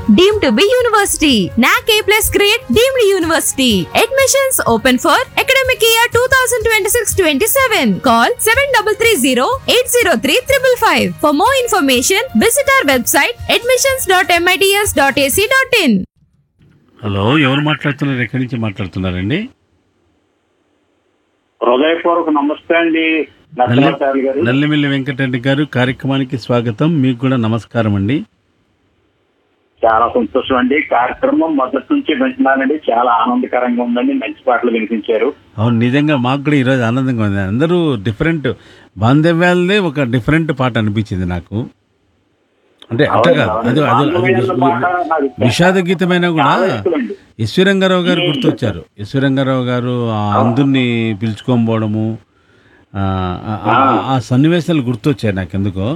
deemed to be university. NAC A plus grade deemed university. Admissions open for academic year 2026-27. Call 7330-803-555. For more information, visit our website admissions.mits.ac.in. Hello ఎవరు మాట్లాడుతున్నారు ఎక్కడి నుంచి మాట్లాడుతున్నారండి హృదయపూర్వక నమస్తే అండి నరసింహాచార్య గారు నల్లిమిల్లి వెంకటరెడ్డి గారు కార్యక్రమానికి స్వాగతం మీకు కూడా నమస్కారం అండి చాలా సంతోషం అండి కార్యక్రమం మొదటి నుంచి వింటున్నానండి చాలా ఆనందకరంగా ఉందండి మంచి పాటలు వినిపించారు అవును నిజంగా మాకు కూడా ఈరోజు ఆనందంగా ఉంది అందరూ డిఫరెంట్ బాంధవ్యాలదే ఒక డిఫరెంట్ పాట అనిపించింది నాకు అంటే అట్లా కాదు అది అది అది బాంధవ్యాల పాట నాకు విషాద గీతమైనా కూడా చాలా ఇష్టమండి. ఈశ్వరంగారావు గారు గుర్తొచ్చారు ఈశ్వరంగారావు గారు ఆ అందుని పిలుచుకోకపోవడము ఆ, ఆ- ఆ- ఆ సన్నివేశాలు గుర్తొచ్చాయి నాకు ఎందుకో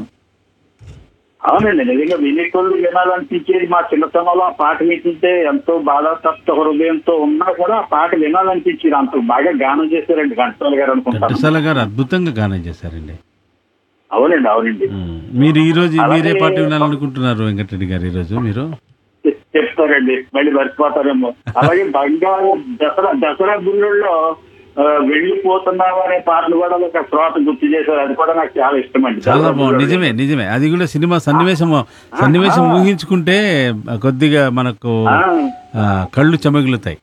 అవునండి నిజంగా వినేటోళ్ళు వినాలనిపించేది మా చిన్నతనంలో ఆ పాట వింటుంటే ఎంతో బాధ తప్త హృదయంతో ఉన్నా కూడా ఆ పాట వినాలనిపించేది అంత బాగా గానం చేశారండి ఘంటసాల గారు అనుకుంటాను ఘంటసాల గారు అద్భుతంగా గానం చేశారండి అవునండి అవునండి ఉమ్. మీరు ఈ రోజు మీరే అలాగే- పాట వినాలనుకుంటున్నారు వెంకటరెడ్డి గారు ఈ రోజు మీరు చెప్- చెప్తారండి మళ్ళీ మర్చిపోతారేమో అలాగే బంగారు దసరా దసరా గుళ్ళల్లో ఆ, వెళ్ళిపోతున్నావు అనే పాటలు కూడా ఒక శ్రోత గుర్తు చేశారు అది కూడా నాకు చాలా ఇష్టం అండి చాలా బాగుంది నిజమే నిజమే అది కూడా సినిమా సన్నివేశం సన్నివేశం ఊహించుకుంటే కొద్దిగా మనకు ఆ, కళ్ళు చెమగిలుతాయి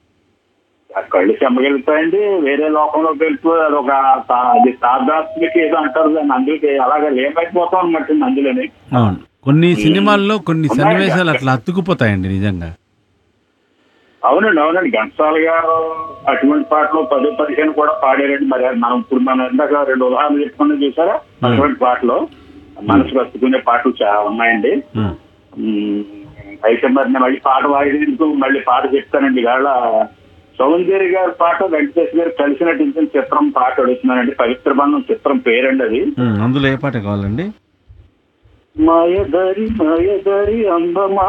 ఆ కళ్ళు చెమ్మగలుగుతాయండి వేరే లోకంలో వెళ్తూ అది ఒక తా- అది తాదాత్మిక ఏదో అంటారు దాన్ని అందుకే అలాగే లేమైపోతాం అన్నమాట అందులోని అవును కొన్ని సినిమాల్లో కొన్ని సన్నివేశాలు అట్లా అతుకుపోతాయండి నిజంగా అవునండి అవునండి ఘంటసాల గారు అటువంటి పాటలు పది పదిహేను కూడా పాడారండి మరి అది మనం ఇప్పుడు మనం ఇందాక రెండు ఉదాహరణలు చెప్పుకున్నా చూసారా అటువంటి పాటలు మనసు కత్తుకునే పాటలు చాలా ఉన్నాయండి ఉమ్. ఉమ్, అయితే మరి నేను మళ్ళీ పాట వాడేందుకు మళ్ళీ పాట చెప్తానండి ఇవాళ సౌందర్య గారి పాట వెంకటేష్ గారు కలిసి నటించిన చిత్రం పాట అడుగుతున్నానండి పవిత్ర బంధం చిత్రం పేరండి అది ఉమ్, అందులో ఏ పాట కావాలండి మాయదరి మాయదరి అందమా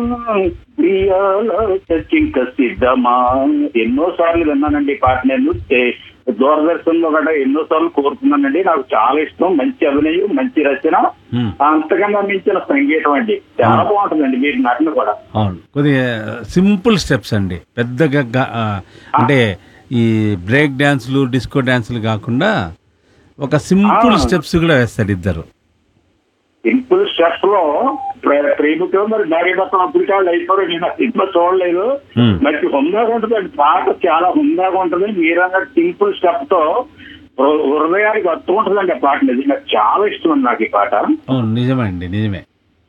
ప్రియాల చర్చింక సిద్ధమా ఎన్నో సార్లు విన్నానండి ఈ పాట నేను తే- దూరదర్శన్ లో కూడా ఎన్నో సార్లు కోరుతున్నానండి నాకు చాలా ఇష్టం మంచి అభినయం మంచి రచన ఉమ్, అంతకన్నా మించిన సంగీతం అండి చాలా బాగుంటుందండి మీరు నటన కూడా అవును కొద్దిగా సింపుల్ స్టెప్స్ అండి పెద్దగా గా- ఆ, అంటే ఈ బ్రేక్ డాన్సులు డిస్కో డాన్సులు కాకుండా ఒక సింపుల్ ఆ. స్టెప్స్ కూడా వేస్తాడు ఇద్దరు సింపుల్ స్టెప్స్ లో ప్ర- ప్రేమికులు మరి నాగేదత్తం అప్పటికే వాళ్ళు అయిపోయారు నేను ఆ సినిమా చూడలేదు Hmm. మరి హుందాగా ఉంటుంది పాట చాలా హుందాగా ఉంటుంది మీరు అన్నట్టు సింపుల్ స్టెప్ తో హృ- హృదయానికి అత్తుకుంటుందండి ఆ పాట నిజంగా చాలా ఇష్టం ఉంది నాకు ఈ పాట అవును నిజమే అండి నిజమే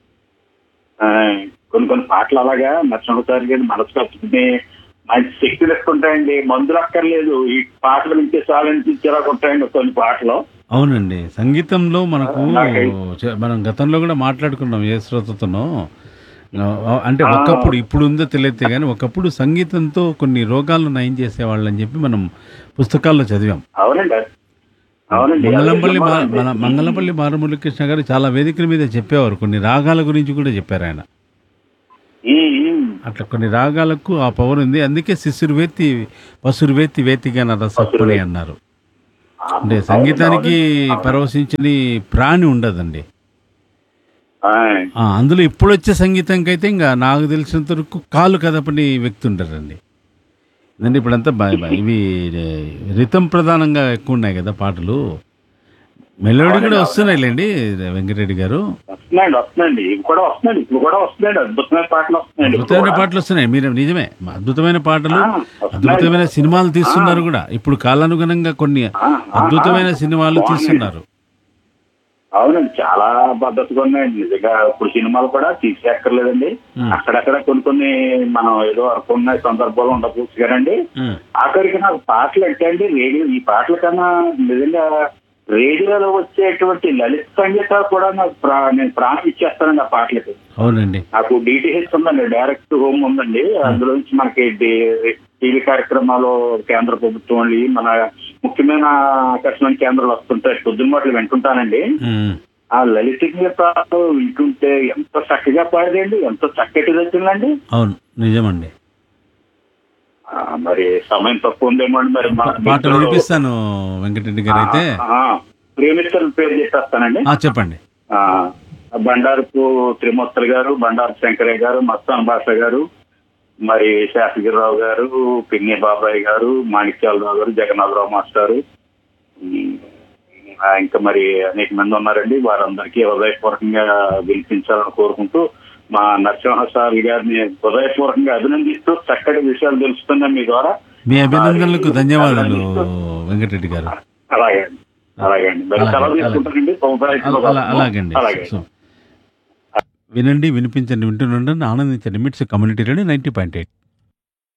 ఆ, కొన్ని కొన్ని పాటలు అలాగా నచ్చడానికి గారి మనసు కట్టుకుని మంచి శక్తులు ఎక్కుంటాయండి మందులు అక్కర్లేదు ఈ పాటలు వింటే చాలు అనిపించేలా ఉంటాయండి కొన్ని పాటలు అవునండి సంగీతంలో మనకు నాకై- చ- మనం గతంలో కూడా మాట్లాడుకున్నాం ఏ శ్రోతతోనో ఆ, అంటే ఒకప్పుడు ఇప్పుడు ఉందో తెలియతే కానీ ఒకప్పుడు సంగీతంతో కొన్ని రోగాలను నయం చేసేవాళ్ళని చెప్పి మనం పుస్తకాల్లో చదివాం అవునండి అవునండి మంగళంపల్లి మా- అదే మన మంగళంపల్లి మారమురళీకృష్ణ గారు చాలా వేదికల మీద చెప్పేవారు కొన్ని రాగాల గురించి కూడా చెప్పారు ఆయన ఉమ్, ఉమ్. అట్లా కొన్ని రాగాలకు ఆ పవర్ ఉంది అందుకే శిశురు వేతి పసురు వేతి వేతిగా రసప్పని అన్నారు అంటే సంగీతానికి పరవశించని ప్రాణి ఉండదండి ఆయ్. ఆ, అందులో ఇప్పుడు వచ్చే సంగీతంకి అయితే ఇంకా నాకు తెలిసినంత వరకు కాలు కదపని వ్యక్తి ఉంటారండి ఎందుకంటే ఇప్పుడంతా బా- బా- ఇవి రితం ప్రధానంగా ఎక్కువ ఉన్నాయి కదా పాటలు మెలోడీ కూడా వస్తున్నాయిలేండి వెంకటరెడ్డి గారు వస్తున్నాయండి వస్తున్నాయండి ఇవి కూడా వస్తున్నాయండి ఇప్పుడు కూడా వస్తున్నాయండి అద్భుతమైన పాటలు వస్తున్నాయండి ఇప్పుడు అద్భుతమైన కూడా. పాటలు వస్తున్నాయి మీరు నిజమే అద్భుతమైన పాటలు ఆ, వస్తున్నాయి. అద్భుతమైన సినిమాలు తీస్తున్నారు కూడా ఇప్పుడు కాలానుగుణంగా కొన్ని ఆ, అద్భుతమైన సినిమాలు బాగున్నాయి. తీస్తున్నారు అవునండి చాలా పద్ధతిగా ఉన్నాయండి నిజంగా ఇప్పుడు సినిమాలు కూడా తీసేక్కర్లేదండి ఉమ్. అక్కడక్కడ కొన్ని కొన్ని మనం ఏదో అనుకున్న సందర్భాలు ఉండవచ్చు కదండి ఉమ్, ఆఖరికి నాకు పాటలు అంటే అండి రేడియో ఈ పాటల కన్నా నిజంగా రేడియోలో వచ్చేటువంటి లలిత సంగీతాలు కూడా నాకు ప్రా- నేను ప్రాణం ఇచ్చేస్తానండి ఆ పాటలకి అవునండి నాకు డిటిహెచ్ ఉందండి డైరెక్ట్ హోమ్ ఉందండి అందులో నుంచి మనకి డి- టీవీ కార్యక్రమాలు కేంద్ర ప్రభుత్వం వాళ్ళవి, మన ముఖ్యమైన ఆకర్షణ కేంద్రాలు వస్తుంటాయి పొద్దున్న వాటిని వింటుంటానండి ఉమ్, ఆ లలిత గీతాలు వింటుంటే ఎంత చక్కగా పాడేదండి ఎంత చక్కటి వచ్చిందండి అవును నిజమండి ఆ, మరి సమయం తక్కువ ఉందేమో అండి మరి మా పా- పాట మిత్రులు- వినిపిస్తాను వెంకటరెడ్డి గారు అయితే ఆ, ఆ, ప్రియమిత్రుల పేరు చెప్పేస్తానండి ఆ, చెప్పండి ఆ, బండారుపు త్రిమూర్తులు గారు బండారు శంకరయ్య గారు మస్తాన్ భాష గారు మరి శాసగిరిరావు గారు పిన్ని బాబాయ్ గారు మాణిక్యాలరావు గారు జగన్నాథరావు మాస్టారు ఉమ్, ఆ, ఇంకా మరి అనేక మంది ఉన్నారండి వారందరికీ హృదయపూర్వకంగా వినిపించాలని కోరుకుంటూ మా నరసింహ సార్ గారిని హృదయపూర్వకంగా అభినందిస్తూ చక్కటి విషయాలు తెలుస్తున్నాం మీ ద్వారా మీ అభినందనలకు ధన్యవాదాలు వెంకటరెడ్డి గారు అలాగే అండి అలాగే అండి మరి అలాగే, సెలవు అలాగే. తీసుకుంటానండి అలా- అలా అలాగండి అలాగే సో వినండి వినిపించండి వింటుండండి ఆనందించండి MITS community radio ninety point eight